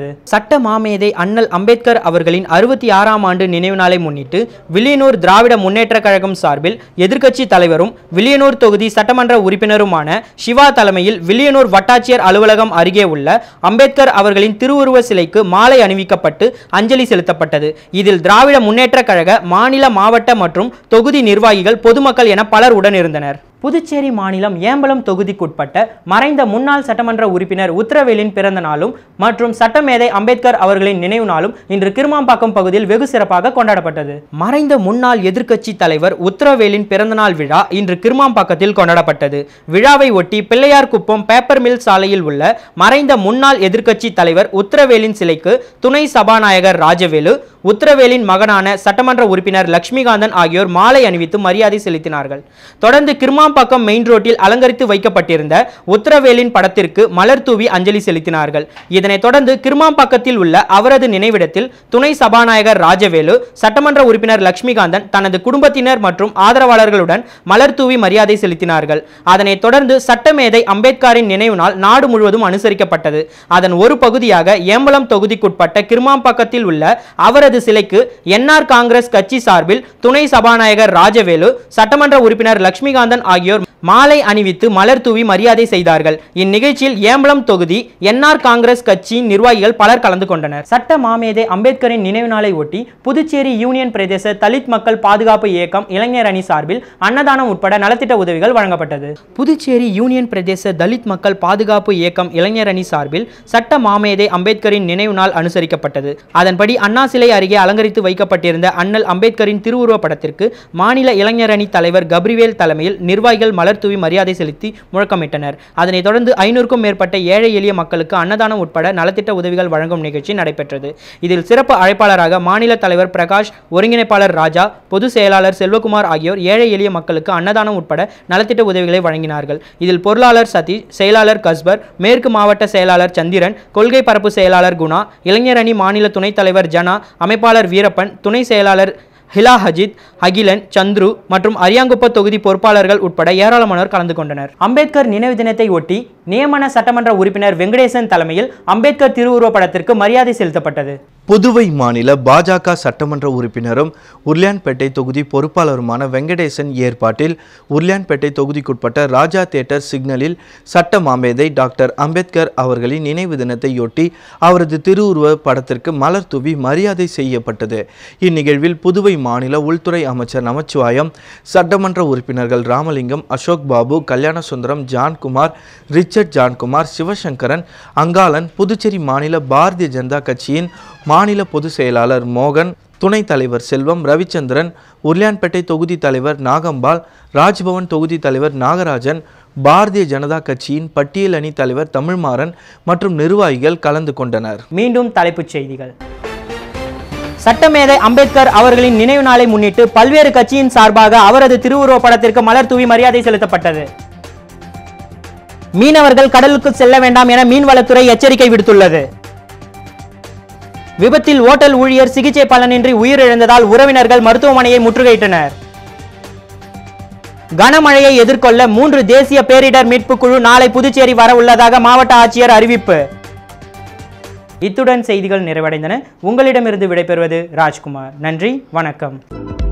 சட்ட மாமேதை அண்ணல் அம்பேத்கர் அவர்களின் அறுபத்தி ஆறாம் ஆண்டு நினைவு நாளை முன்னிட்டு வில்லியனூர் திராவிட முன்னேற்றக் கழகம் சார்பில் எதிர்க்கட்சி தலைவரும் வில்லியனூர் தொகுதி சட்டமன்ற உறுப்பினருமான சிவா தலைமையில் வில்லியனூர் வட்டாட்சியர் அலுவலகம் அருகே உள்ள அம்பேத்கர் அவர்களின் திருவுருவ சிலைக்கு மாலை அணிவிக்கப்பட்டு அஞ்சலி செலுத்தப்பட்டது இதில் திராவிட முன்னேற்றக் கழக மாநில மாவட்ட மற்றும் தொகுதி நிர்வாகிகள் பொதுமக்கள் என பலர் உடனிருந்தனர் புதுச்சேரி மாநிலம் ஏம்பலம் தொகுதிக்குட்பட்ட மறைந்த முன்னாள் சட்டமன்ற உறுப்பினர் உத்தரவேலின் பிறந்த நாளும் மற்றும் சட்டமேதை அம்பேத்கர் அவர்களின் நினைவு நாளும் இன்று கிருமாம்பாக்கம் பகுதியில் வெகு சிறப்பாக கொண்டாடப்பட்டது மறைந்த முன்னாள் எதிர்க்கட்சி தலைவர் உத்தரவேலின் பிறந்தநாள் விழா இன்று கிருமாம்பாக்கத்தில் கொண்டாடப்பட்டது விழாவை ஒட்டி பிள்ளையார் குப்பம் பேப்பர் மில் சாலையில் உள்ள மறைந்த முன்னாள் எதிர்க்கட்சி தலைவர் உத்தரவேலின் சிலைக்கு துணை சபாநாயகர் ராஜவேலு உத்தரவேலின் மகனான சட்டமன்ற உறுப்பினர் லட்சுமிகாந்தன் ஆகியோர் மாலை அணிவித்து மரியாதை செலுத்தினார்கள் தொடர்ந்து கிருமாம்பாக்கம் மெயின் ரோட்டில் அலங்கரித்து வைக்கப்பட்டிருந்த உத்தரவேலின் படத்திற்கு மலர் தூவி அஞ்சலி செலுத்தினார்கள் இதனைத் தொடர்ந்து கிருமாம்பாக்கத்தில் உள்ள அவரது நினைவிடத்தில் துணை சபாநாயகர் ராஜவேலு சட்டமன்ற உறுப்பினர் லட்சுமிகாந்தன் தனது குடும்பத்தினர் மற்றும் ஆதரவாளர்களுடன் மலர் தூவி மரியாதை செலுத்தினார்கள் அதனைத் தொடர்ந்து சட்டமேதை அம்பேத்கரின் நினைவு நாள் நாடு முழுவதும் அனுசரிக்கப்பட்டது அதன் ஒரு பகுதியாக ஏம்பலம் தொகுதிக்குட்பட்ட கிருமாம்பாக்கத்தில் உள்ள அவரது சிலைக்கு என்ஆர் காங்கிரஸ் கட்சி சார்பில் துணை சபாநாயகர் ராஜவேலு சட்டமன்ற உறுப்பினர் லட்சுமிகாந்தன் ஆகியோர் மாலை அணிவித்து மலர் தூவி மரியாதை செய்தார்கள் இந்நிகழ்ச்சியில் ஏம்பலம் தொகுதி என்ஆர் காங்கிரஸ் கட்சியின் நிர்வாகிகள் பலர் கலந்து கொண்டனர் சட்ட மாமேதை அம்பேத்கரின் நினைவு நாளை ஒட்டி புதுச்சேரி யூனியன் பிரதேச தலித் மக்கள் பாதுகாப்பு இயக்கம் இளைஞர் அணி சார்பில் அன்னதானம் உட்பட நலத்திட்ட உதவிகள் வழங்கப்பட்டது புதுச்சேரி யூனியன் பிரதேச தலித் மக்கள் பாதுகாப்பு இயக்கம் இளைஞர் அணி சார்பில் சட்ட மாமேதை அம்பேத்கரின் நினைவு நாள் அனுசரிக்கப்பட்டது அதன்படி அண்ணா சிலை அருகே அலங்கரித்து வைக்கப்பட்டிருந்த அண்ணல் அம்பேத்கரின் திருவுருவ படத்திற்கு மாநில இளைஞர் அணி தலைவர் கப்ரிவேல் தலைமையில் நிர்வாகிகள் மலர் தூவி மரியாதை செலுத்தி முழக்கமிட்டனர் அதனைத் தொடர்ந்து ஐநூறுக்கும் மேற்பட்ட ஏழை எளிய மக்களுக்கு அன்னதானம் உட்பட நலத்திட்ட உதவிகள் வழங்கும் நிகழ்ச்சி நடைபெற்றது இதில் சிறப்பு அழைப்பாளராக மாநில தலைவர் பிரகாஷ் ஒருங்கிணைப்பாளர் ராஜா பொதுச் செயலாளர் செல்வகுமார் ஆகியோர் ஏழை எளிய மக்களுக்கு அன்னதானம் உட்பட நலத்திட்ட உதவிகளை வழங்கினார்கள் இதில் பொருளாளர் சதீஷ் செயலாளர் கஸ்பர் மேற்கு மாவட்ட செயலாளர் சந்திரன் கொள்கை பரப்பு செயலாளர் குணா இளைஞர் அணி மாநில துணைத் தலைவர் ஜனா அமைப்பாளர் வீரப்பன் துணை செயலாளர் ஹிலா ஹஜித் அகிலன் சந்துரு மற்றும் அரியாங்குப்ப தொகுதி பொறுப்பாளர்கள் உட்பட ஏராளமானோர் கலந்து கொண்டனர் அம்பேத்கர் நினைவு தினத்தை ஒட்டி நியமன சட்டமன்ற உறுப்பினர் வெங்கடேசன் தலைமையில் அம்பேத்கர் திருவுருவ படத்திற்கு மரியாதை செலுத்தப்பட்டது
புதுவை மாநில பாஜக சட்டமன்ற உறுப்பினரும் உருளியான்பேட்டை தொகுதி பொறுப்பாளருமான வெங்கடேசன் ஏற்பாட்டில் உருளியான்பேட்டை தொகுதிக்குட்பட்ட ராஜா தியேட்டர் சிக்னலில் சட்ட மாமேதை டாக்டர் அம்பேத்கர் அவர்களின் நினைவு தினத்தையொட்டி அவரது திருவுருவ படத்திற்கு மலர் தூவி மரியாதை செய்யப்பட்டது இந்நிகழ்வில் புதுவை மாநில உள்துறை அமைச்சர் நமச்சிவாயம் சட்டமன்ற உறுப்பினர்கள் ராமலிங்கம் அசோக் பாபு கல்யாணசுந்தரம் ஜான்குமார் ரிச்சர்ட் ஜான்குமார் சிவசங்கரன் அங்காளன் புதுச்சேரி மாநில பாரதிய ஜனதா கட்சியின் மாநில பொதுச் செயலாளர் மோகன் துணைத் தலைவர் செல்வம் ரவிச்சந்திரன் உருளியான்பேட்டை தொகுதி தலைவர் நாகம்பாள் ராஜ்பவன் தொகுதி தலைவர் நாகராஜன் பாரதிய ஜனதா கட்சியின் பட்டியல் அணி தலைவர் தமிழ்மாறன் மற்றும் நிர்வாகிகள் கலந்து கொண்டனர்
மீண்டும் தலைப்புச் செய்திகள் சட்டமேதை அம்பேத்கர் அவர்களின் நினைவு நாளை முன்னிட்டு பல்வேறு கட்சியின் சார்பாக அவரது திருவுருவ படத்திற்கு மலர் தூவி மரியாதை செலுத்தப்பட்டது மீனவர்கள் கடலுக்கு செல்ல வேண்டாம் என மீன்வளத்துறை எச்சரிக்கை விடுத்துள்ளது விபத்தில் ஓட்டல் ஊழியர் சிகிச்சை பலனின்றி உயிரிழந்ததால் உறவினர்கள் மருத்துவமனையை முற்றுகையிட்டனர் கனமழையை எதிர்கொள்ள மூன்று தேசிய பேரிடர் மீட்பு குழு நாளை புதுச்சேரி வர உள்ளதாக மாவட்ட ஆட்சியர் அறிவிப்பு இத்துடன் செய்திகள் நிறைவடைந்தன உங்களிடமிருந்து விடைபெறுவது ராஜ்குமார் நன்றி வணக்கம்